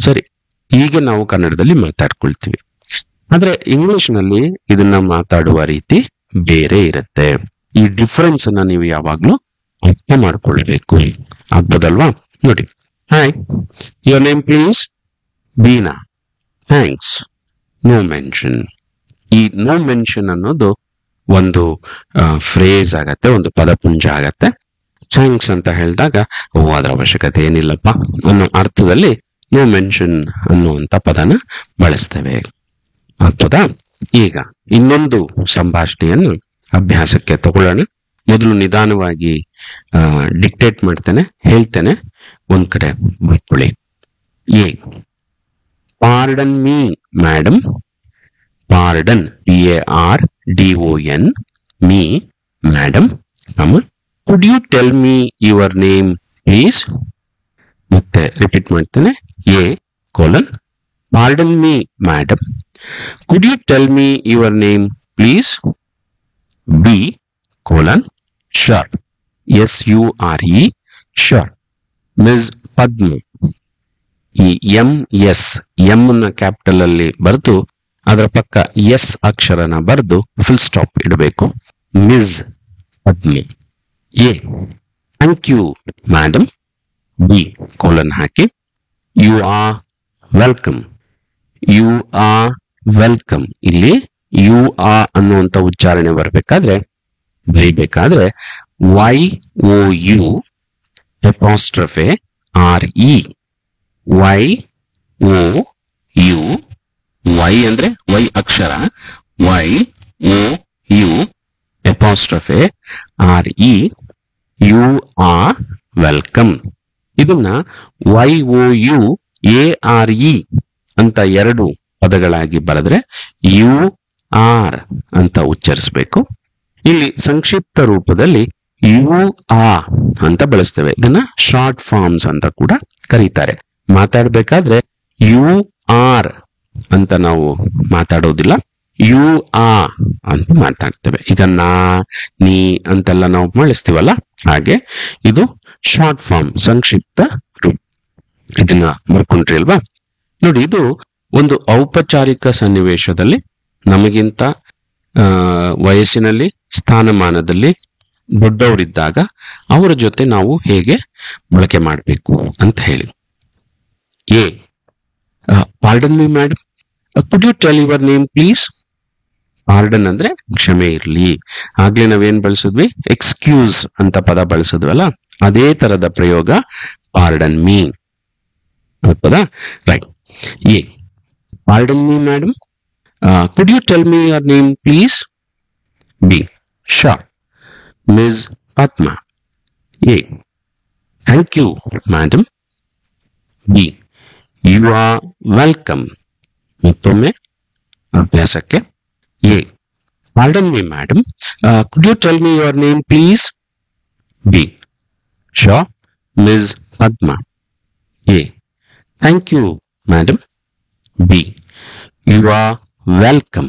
ಸರಿ ಹೀಗೆ ನಾವು ಕನ್ನಡದಲ್ಲಿ ಮಾತಾಡ್ಕೊಳ್ತೀವಿ ಆದ್ರೆ ಇಂಗ್ಲಿಷ್ ನಲ್ಲಿ ಇದನ್ನ ಮಾತಾಡುವ ರೀತಿ ಬೇರೆ ಇರುತ್ತೆ ಈ ಡಿಫರೆನ್ಸ್ ಅನ್ನ ನೀವು ಯಾವಾಗ್ಲೂ ಅರ್ಥ ಮಾಡ್ಕೊಳ್ಬೇಕು ಆಗ್ಬೋದಲ್ವಾ ನೋಡಿ hi your name please Beena thanks no mention ಈ ನೋ ಮೆನ್ಷನ್ ಅನ್ನೋದು ಒಂದು ಫ್ರೇಸ್ ಆಗತ್ತೆ ಒಂದು ಪದಪುಂಜ ಆಗತ್ತೆ ಥ್ಯಾಂಕ್ಸ್ ಅಂತ ಹೇಳಿದಾಗ ಓ ಅದರ ಅವಶ್ಯಕತೆ ಏನಿಲ್ಲಪ್ಪ ಅನ್ನೋ ಅರ್ಥದಲ್ಲಿ ನೋ ಮೆನ್ಷನ್ ಅನ್ನುವಂತ ಪದನ ಬಳಸ್ತೇವೆ ಆಗ್ತದಾ ಈಗ ಇನ್ನೊಂದು ಸಂಭಾಷಣೆಯನ್ನು ಅಭ್ಯಾಸಕ್ಕೆ ತಗೊಳ್ಳೋಣ ಮೊದಲು ನಿಧಾನವಾಗಿ ಡಿಕ್ಟೇಟ್ ಮಾಡ್ತೇನೆ ಹೇಳ್ತೇನೆ ಒಂದ್ ಕಡೆ ಬರ್ಕೊಳ್ಳಿ A pardon me madam pardon P A R D O N me madam comma could you tell me your name please ಮತ್ತೆ ರಿಪೀಟ್ ಮಾಡ್ತೇನೆ A colon pardon me madam could you tell me your name please B colon sure S U R E sure miss Padma ಈ M S M ನ capital ಅಲ್ಲಿ ಬರೆದು ಅದರ ಪಕ್ಕ S ಅಕ್ಷರನ ಬರೆದು ಫುಲ್ ಸ್ಟಾಪ್ ಇಡಬೇಕು miss Padmi A thank you madam B colon ಹಾಕಿ you are welcome you are welcome ಇಲ್ಲಿ ಯು ಆ ಅನ್ನುವಂತ ಉಚ್ಚಾರಣೆ ಬರಬೇಕಾದ್ರೆ ಬರೀಬೇಕಾದ್ರೆ Y O U apostrophe R E Y O U Y ಅಂದ್ರೆ ವೈ ಅಕ್ಷರ Y O U apostrophe R E you are welcome ಇದನ್ನ Y O U A R E ಅಂತ ಎರಡು ಪದಗಳಾಗಿ ಬರೆದ್ರೆ ಯು ಆರ್ ಅಂತ ಉಚ್ಚರಿಸಬೇಕು ಇಲ್ಲಿ ಸಂಕ್ಷಿಪ್ತ ರೂಪದಲ್ಲಿ ಯು ಆ ಅಂತ ಬಳಸ್ತೇವೆ ಇದನ್ನ ಶಾರ್ಟ್ ಫಾರ್ಮ್ಸ್ ಅಂತ ಕೂಡ ಕರೀತಾರೆ ಮಾತಾಡ್ಬೇಕಾದ್ರೆ ಯು ಆರ್ ಅಂತ ನಾವು ಮಾತಾಡೋದಿಲ್ಲ ಯು ಆ ಅಂತ ಮಾತಾಡ್ತೇವೆ ಈಗ ನಾ ನೀ ಅಂತೆಲ್ಲ ನಾವು ಬಳಸ್ತೀವಲ್ಲ ಹಾಗೆ ಇದು ಶಾರ್ಟ್ ಫಾರ್ಮ್ ಸಂಕ್ಷಿಪ್ತ ರೂಪ ಇದನ್ನ ಬರ್ಕೊಂಡ್ರಿ ಅಲ್ವಾ ನೋಡಿ ಇದು ಒಂದು ಔಪಚಾರಿಕ ಸನ್ನಿವೇಶದಲ್ಲಿ ನಮಗಿಂತ ಆ, ವಯಸ್ಸಿನಲ್ಲಿ ಸ್ಥಾನಮಾನದಲ್ಲಿ ದೊಡ್ಡವರಿದ್ದಾಗ ಅವರ ಜೊತೆ ನಾವು ಹೇಗೆ ಬಳಕೆ ಮಾಡಬೇಕು ಅಂತ ಹೇಳಿ A pardon me madam could you tell your name please pardon ಅಂದ್ರೆ ಕ್ಷಮೆ ಇರಲಿ ಆಗ್ಲೇ ನಾವೇನ್ ಬಳಸಿದ್ವಿ ಎಕ್ಸ್ಕ್ಯೂಸ್ ಅಂತ ಪದ ಬಳಸಿದ್ವಲ್ಲ ಅದೇ ತರದ ಪ್ರಯೋಗ ಪಾರ್ಡನ್ ಮೀ ಆಗ್ತದಾ right A pardon me madam could you tell me your name please B sure miss Padma A thank you madam B you are welcome ಮತ್ತೊಮ್ಮೆ ಅಭ್ಯಾಸಕ್ಕೆ A pardon me madam could you tell me your name please B sure miss Padma A thank you madam B you are welcome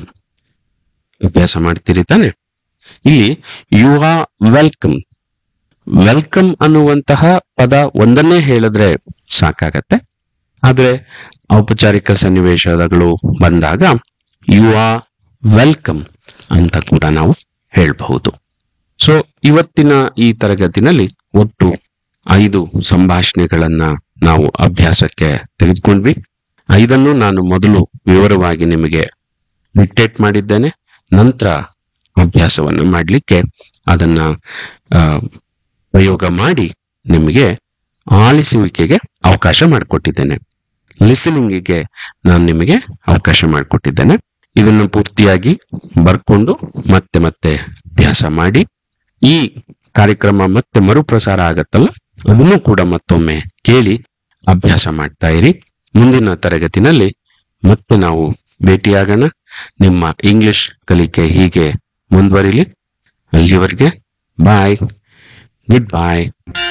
ಅಭ್ಯಾಸ ಮಾಡ್ತೀರಿ ತಾನೆ ಇಲ್ಲಿ you are welcome welcome ಅನ್ನುವಂತಹ ಪದ ಒಂದನ್ನೇ ಹೇಳಿದ್ರೆ ಸಾಕಾಗತ್ತೆ ಆದ್ರೆ ಔಪಚಾರಿಕ ಸನ್ನಿವೇಶಗಳು ಬಂದಾಗ ಯು ಆರ್ ವೆಲ್ಕಮ್ ಅಂತ ಕೂಡ ನಾವು ಹೇಳಬಹುದು ಸೊ ಇವತ್ತಿನ ಈ ತರಗತಿನಲ್ಲಿ ಒಟ್ಟು ಐದು ಸಂಭಾಷಣೆಗಳನ್ನ ನಾವು ಅಭ್ಯಾಸಕ್ಕೆ ತೆಗೆದುಕೊಂಡ್ವಿ ಐದನ್ನು ನಾನು ಮೊದಲು ವಿವರವಾಗಿ ನಿಮಗೆ ಡಿಕ್ಟೇಟ್ ಮಾಡಿದ್ದೇನೆ ನಂತರ ಅಭ್ಯಾಸವನ್ನು ಮಾಡಲಿಕ್ಕೆ ಅದನ್ನ ಆ, ಪ್ರಯೋಗ ಮಾಡಿ ನಿಮಗೆ ಆಲಿಸುವಿಕೆಗೆ ಅವಕಾಶ ಮಾಡಿಕೊಟ್ಟಿದ್ದೇನೆ ಲಿಸನಿಂಗಿಗೆ ನಾನು ನಿಮಗೆ ಅವಕಾಶ ಮಾಡಿಕೊಟ್ಟಿದ್ದೇನೆ ಇದನ್ನು ಪೂರ್ತಿಯಾಗಿ ಬರ್ಕೊಂಡು ಮತ್ತೆ ಮತ್ತೆ ಅಭ್ಯಾಸ ಮಾಡಿ ಈ ಕಾರ್ಯಕ್ರಮ ಮತ್ತೆ ಮರುಪ್ರಸಾರ ಆಗತ್ತಲ್ಲ ಅದನ್ನು ಕೂಡ ಮತ್ತೊಮ್ಮೆ ಕೇಳಿ ಅಭ್ಯಾಸ ಮಾಡ್ತಾ ಇರಿ ಮುಂದಿನ ತರಗತಿನಲ್ಲಿ ಮತ್ತೆ ನಾವು ಭೇಟಿಯಾಗೋಣ ನಿಮ್ಮ ಇಂಗ್ಲಿಷ್ ಕಲಿಕೆ ಹೀಗೆ ಮುಂದುವರಿಲಿ ಅಲ್ಲಿವರೆಗೆ ಬಾಯ್ ಗುಡ್ ಬಾಯ್